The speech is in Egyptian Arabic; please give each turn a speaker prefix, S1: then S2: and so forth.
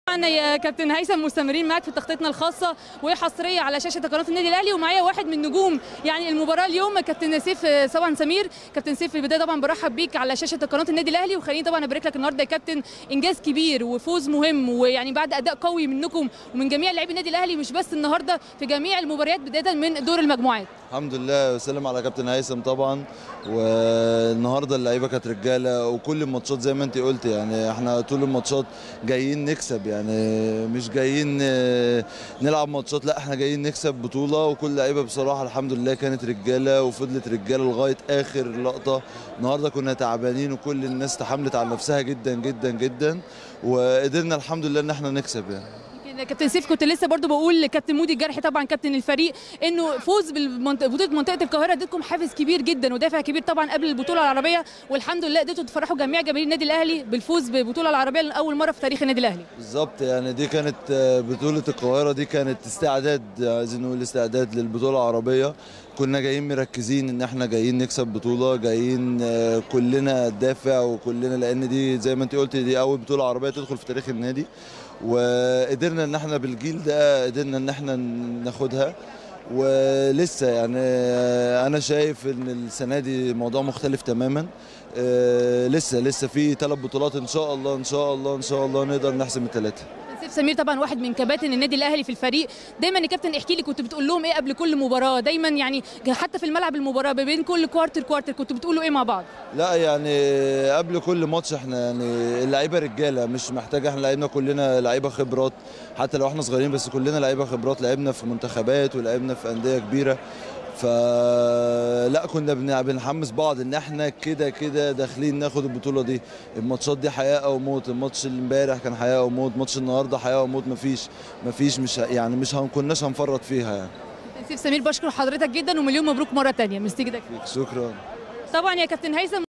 S1: طبعا يا كابتن هيثم مستمرين معاك في تغطيتنا الخاصه وحصريه على شاشه قناه النادي الاهلي ومعايا واحد من نجوم يعني المباراه اليوم كابتن سيف طبعا سمير كابتن سيف في البدايه طبعا برحب بيك على شاشه قناه النادي الاهلي وخليني طبعا ابارك لك النهارده يا كابتن انجاز كبير وفوز مهم ويعني بعد اداء قوي منكم ومن جميع لاعبي النادي الاهلي مش بس النهارده في جميع المباريات بدايه من دور المجموعات
S2: الحمد لله وسلم على كابتن هيثم طبعا والنهارده اللعيبه كانت رجاله وكل الماتشات زي ما انت قلت يعني احنا طول الماتشات جايين نكسب يعني مش جايين نلعب ماتشات لا احنا جايين نكسب بطوله وكل لعيبه بصراحه الحمد لله كانت رجاله وفضلت رجاله لغايه اخر لقطه النهارده كنا تعبانين وكل الناس تحملت على نفسها جدا جدا جدا وقدرنا الحمد لله ان احنا نكسب يعني
S1: كابتن سيف كنت لسه برضو بقول لكابتن مودي الجرحي طبعا كابتن الفريق انه فوز ببطوله منطقه القاهره اديتكم حافز كبير جدا ودافع كبير طبعا قبل البطوله العربيه والحمد لله قدرتوا تفرحوا جميع جماهير النادي الاهلي بالفوز بالبطوله العربيه لاول مره في تاريخ النادي الاهلي
S2: بالظبط يعني دي كانت بطوله القاهره دي كانت استعداد عايزين نقول استعداد للبطوله العربيه كنا جايين مركزين ان احنا جايين نكسب بطوله جايين كلنا ندافع وكلنا لان دي زي ما انت قلت دي اول بطوله عربيه تدخل في تاريخ النادي وقدرنا ان احنا بالجيل ده قدرنا ان احنا ناخدها ولسه يعني انا شايف ان السنه دي موضوع مختلف تماما لسه لسه في ثلاث بطولات ان شاء الله ان شاء الله ان شاء الله نقدر نحسم الثلاثه
S1: سيف سمير طبعا واحد من كباتن النادي الاهلي في الفريق دايما يا كابتن احكي لي كنت بتقول لهم ايه قبل كل مباراه دايما يعني حتى في الملعب المباراه ما بين كل كوارتر كوارتر كنتوا بتقولوا ايه مع بعض
S2: لا يعني قبل كل ماتش احنا يعني اللعيبه رجاله مش محتاجه احنا لعيبنا كلنا لعيبه خبرات حتى لو احنا صغيرين بس كلنا لعيبه خبرات لعبنا في منتخبات ولعبنا في انديه كبيره فلا كنا بنحمس بعض ان احنا كده كده داخلين ناخد البطوله دي الماتشات دي حياه او موت الماتش اللي امبارح كان حياه او موت ماتش النهارده حياه او موت مفيش مفيش مش يعني مش كناش هنفرط فيها يعني
S1: سيف سمير بشكر حضرتك جدا ومليون مبروك مره ثانيه ميرسي جدا
S2: شكرا
S1: طبعا يا كابتن هيثم